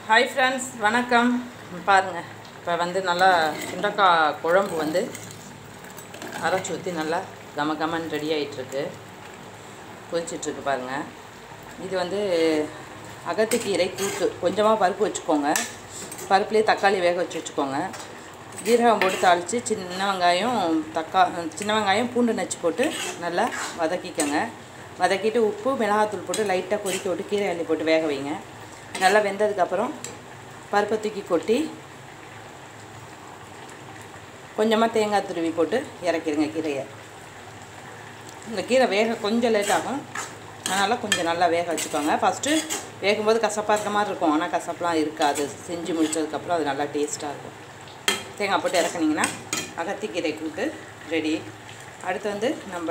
hi friends வணக்கம் பாருங்கள் இப்போ வந்து நல்லா சுண்டக்காய் குழம்பு வந்து அரைச்சி ஊற்றி நல்லா கம கமன் ரெடி ஆகிட்டுருக்கு கொதிச்சிட்ருக்கு பாருங்கள் இது வந்து அகத்திக்கீரை கூட்டு கொஞ்சமாக பருப்பு வச்சுக்கோங்க பருப்புலேயே தக்காளி வேக வச்சு வச்சுக்கோங்க ஜீரகம் போட்டு தாளித்து சின்ன வெங்காயம் தக்கா சின்ன வெங்காயம் பூண்டு நச்சு போட்டு நல்லா வதக்கிக்கோங்க வதக்கிட்டு உப்பு மிளகாத்தூள் போட்டு லைட்டாக கொதிக்க விட்டு கீரை அள்ளி போட்டு வேக வைங்க நல்லா வெந்ததுக்கப்புறம் பருப்பை தூக்கி கொட்டி கொஞ்சமாக தேங்காய் துருவி போட்டு இறக்கிடுங்க கீரையை இந்த கீரை வேக கொஞ்சம் லேட் ஆகும் அதனால் கொஞ்சம் நல்லா வேக வச்சுக்கோங்க ஃபஸ்ட்டு வேகும்போது கசப்பாக இருக்க மாதிரி இருக்கும் ஆனால் கசப்புலாம் இருக்காது செஞ்சு முடிச்சதுக்கப்புறம் அது நல்லா டேஸ்ட்டாக இருக்கும் தேங்காய் போட்டு இறக்குனீங்கன்னா அகத்திக்கீரை கூட்டு ரெடி அடுத்து வந்து நம்ம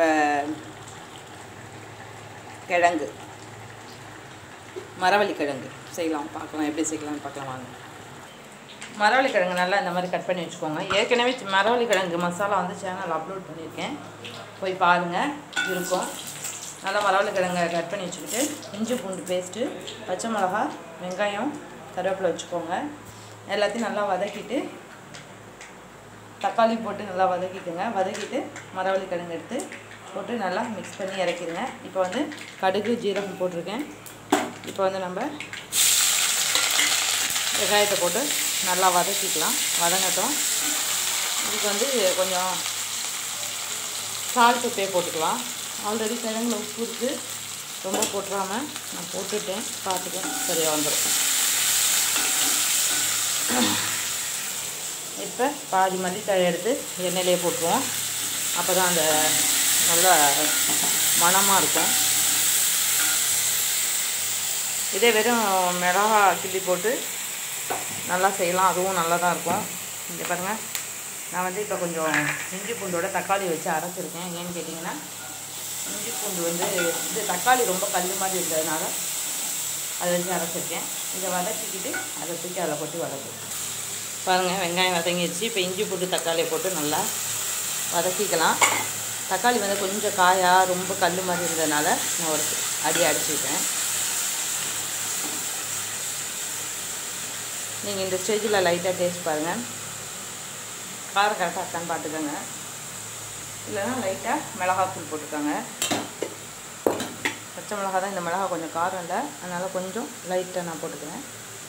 கிழங்கு மரவள்ளி கிழங்கு செய்யலாம் பார்க்கலாம் எப்படி செய்யலாம்னு பார்க்கலாம் வாங்க மரவள்ளி கிழங்கு நல்லா இந்த மாதிரி கட் பண்ணி வச்சுக்கோங்க ஏற்கனவே சி- மரவள்ளி கிழங்கு மசாலா வந்து சேனல் அப்லோட் பண்ணியிருக்கேன் போய் பாருங்கள் இருக்கும் நல்லா மரவள்ளி கிழங்கை கட் பண்ணி வச்சுக்கிட்டு இஞ்சி பூண்டு பேஸ்ட்டு பச்சை மிளகா வெங்காயம் கருவேப்பிலை வச்சுக்கோங்க எல்லாத்தையும் நல்லா வதக்கிட்டு தக்காளி போட்டு நல்லா வதக்கிக்கோங்க வதக்கிட்டு மரவள்ளி கிழங்கு எடுத்து போட்டு நல்லா மிக்ஸ் பண்ணி இறக்கிடுங்க இப்போ வந்து கடுகு ஜீரகம் போட்டிருக்கேன் இப்போ வந்து நம்ம வெங்காயத்தை போட்டு நல்லா வதக்கிக்கலாம் வதங்கட்டும் இதுக்கு வந்து கொஞ்சம் சால்ட் உப்பே போட்டுக்கலாம் ஆல்ரெடி கிழங்குல உப்பு இருக்குது ரொம்ப போட்டுறாம நான் போட்டுட்டேன் பார்த்துக்கேன் சரியாக வந்துடும் இப்போ பாதி மல்லித்தழை எடுத்து எண்ணெயிலே போட்டுருவோம் அப்போ தான் அந்த நல்ல மணமாக இருக்கும் இதே வெறும் மிளகா கிள்ளி போட்டு நல்லா செய்யலாம் அதுவும் நல்லா தான் இருக்கும் இங்கே பாருங்கள் நான் வந்து இப்போ கொஞ்சம் இஞ்சி பூண்டோட தக்காளி வச்சு அரைச்சிருக்கேன் ஏன்னு கேட்டிங்கன்னா இஞ்சி பூண்டு வந்து இது தக்காளி ரொம்ப கல் மாதிரி இருந்ததுனால அதை வச்சு அரைச்சிருக்கேன் இதை வதக்கிக்கிட்டு அதை தூக்கி அதில் கொட்டி வதக்கு பாருங்கள் வெங்காயம் வதங்கிடுச்சு இப்போ இஞ்சி பூண்டு தக்காளியை போட்டு நல்லா வதக்கிக்கலாம் தக்காளி வந்து கொஞ்சம் காயாக ரொம்ப கல் மாதிரி இருந்ததுனால நான் ஒரு அடி அடிச்சுக்கிட்டேன் நீங்கள் இந்த ஸ்டேஜில் லைட்டாக டேஸ்ட் பாருங்கள் காரம் கரெக்டாக இருக்கான்னு பார்த்துக்கோங்க இல்லைன்னா லைட்டாக மிளகாத்தூள் போட்டுக்கோங்க பச்சை மிளகா தான் இந்த மிளகா கொஞ்சம் காரம் இல்லை அதனால் கொஞ்சம் லைட்டாக நான் போட்டுக்கிறேன்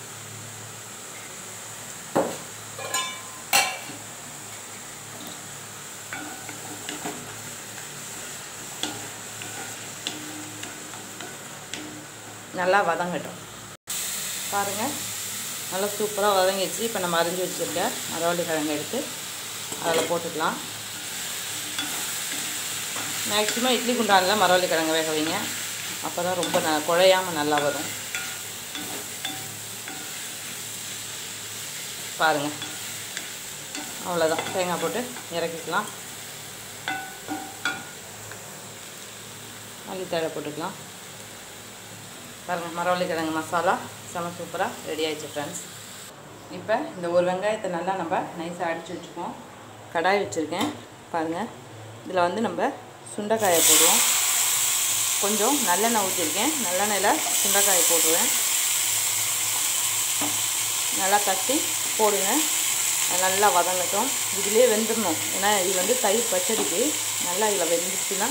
நல்லா வதங்கட்டும் பாருங்கள் நல்லா சூப்பராக வதங்கிடுச்சு இப்போ நம்ம அரிஞ்சு வச்சுருக்க மரவள்ளி கிழங்கு எடுத்து அதில் போட்டுக்கலாம் மேக்ஸிமம் இட்லி குண்டானில் மரவள்ளி கிழங்கு வேக வைங்க அப்போ தான் ரொம்ப ந குழையாமல் நல்லா வரும் பாருங்கள் அவ்வளோதான் தேங்காய் போட்டு இறக்கிக்கலாம் மல்லித்தழை போட்டுக்கலாம் பாருங்கள் மரவள்ளி கிழங்கு மசாலா செம சூப்பராக ரெடி ஆயிடுச்சு ஃப்ரெண்ட்ஸ் இப்போ இந்த ஒரு வெங்காயத்தை நல்லா நம்ம நைஸாக அடித்து வச்சுக்குவோம் கடாய் வச்சுருக்கேன் பாருங்கள் இதில் வந்து நம்ம சுண்டைக்காயை போடுவோம் கொஞ்சம் நல்லெண்ணெய் ஊற்றிருக்கேன் நல்லெண்ணெயில் சுண்டைக்காயை போட்டுருவேன் நல்லா தட்டி போடுங்க அது நல்லா வதங்கட்டும் இதுலேயே வெந்துடணும் ஏன்னா இது வந்து தயிர் பச்சடிக்கு நல்லா இதில் வெந்துச்சுன்னா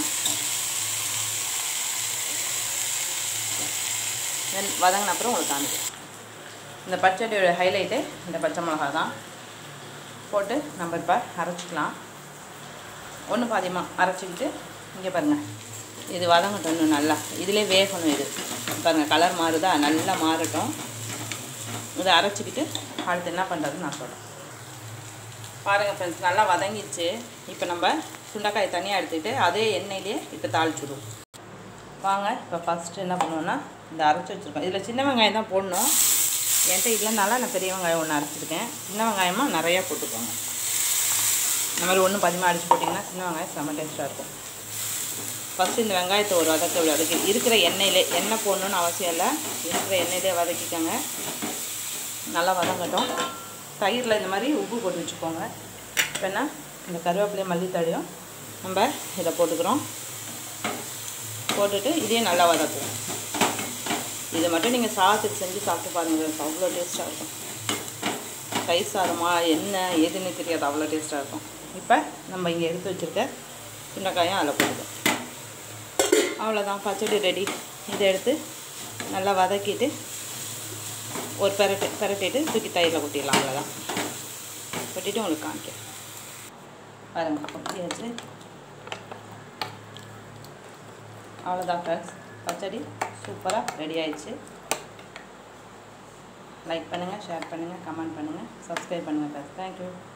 வெந் வதங்கின அப்புறம் உங்களுக்கு காமிக்கிறேன் இந்த பச்சடியோட ஹைலைட்டு இந்த பச்சை மிளகா தான் போட்டு நம்ம இப்போ அரைச்சிக்கலாம் ஒன்று பாதியமாக அரைச்சிக்கிட்டு இங்கே பாருங்கள் இது வதங்கட்டும் இன்னும் நல்லா இதிலே வேகணும் இது பாருங்கள் கலர் மாறுதா நல்லா மாறட்டும் இதை அரைச்சிக்கிட்டு அடுத்து என்ன பண்ணுறதுன்னு நான் சொல்கிறேன் பாருங்கள் ஃப்ரெண்ட்ஸ் நல்லா வதங்கிடுச்சு இப்போ நம்ம சுண்டைக்காய் தனியாக எடுத்துக்கிட்டு அதே எண்ணெயிலே இப்போ தாளிச்சுடுவோம் வாங்க இப்போ ஃபஸ்ட்டு என்ன பண்ணுவோன்னா இந்த அரைச்சி வச்சுருக்கோம் இதில் சின்ன வெங்காயம் தான் போடணும் என்கிட்ட இல்லைனால நான் பெரிய வெங்காயம் ஒன்று அரைச்சிருக்கேன் சின்ன வெங்காயமாக நிறையா போட்டுக்கோங்க இந்த மாதிரி ஒன்று பதிமா அடிச்சு போட்டிங்கன்னா சின்ன வெங்காயம் செம்ம டேஸ்ட்டாக இருக்கும் ஃபஸ்ட்டு இந்த வெங்காயத்தை ஒரு வதக்க வதக்கி இருக்கிற எண்ணெயிலே எண்ணெய் போடணுன்னு அவசியம் இல்லை இருக்கிற எண்ணெயிலே வதக்கிக்கோங்க நல்லா வதங்கட்டும் தயிரில் இந்த மாதிரி உப்பு போட்டு வச்சுக்கோங்க இப்போ என்ன இந்த கருவேப்பிலையும் மல்லித்தழையும் நம்ம இதை போட்டுக்கிறோம் போட்டுட்டு இதையும் நல்லா வதக்குவோம் இதை மட்டும் நீங்கள் சாதத்துக்கு செஞ்சு சாப்பிட்டு பாருங்கள் அவ்வளோ டேஸ்ட்டாக இருக்கும் தயிர் சாதமா என்ன ஏதுன்னு தெரியாது அவ்வளோ டேஸ்ட்டாக இருக்கும் இப்போ நம்ம இங்கே எடுத்து வச்சுருக்க சுண்டைக்காயும் அதில் போடுவோம் அவ்வளோதான் பச்சடி ரெடி இதை எடுத்து நல்லா வதக்கிட்டு ஒரு பெரட்டு பெரட்டிட்டு தூக்கி தயிரில் கொட்டிடலாம் அவ்வளோதான் கொட்டிட்டு உங்களுக்கு காமிக்கிறேன் பாருங்க கொட்டியாச்சு அவ்வளோதான் ஃப்ரெண்ட்ஸ் பச்சடி சூப்பராக ரெடி ஆயிடுச்சு லைக் பண்ணுங்கள் ஷேர் பண்ணுங்கள் கமெண்ட் பண்ணுங்கள் சப்ஸ்கிரைப் பண்ணுங்கள் ஃப்ரெண்ட்ஸ் தேங்க்யூ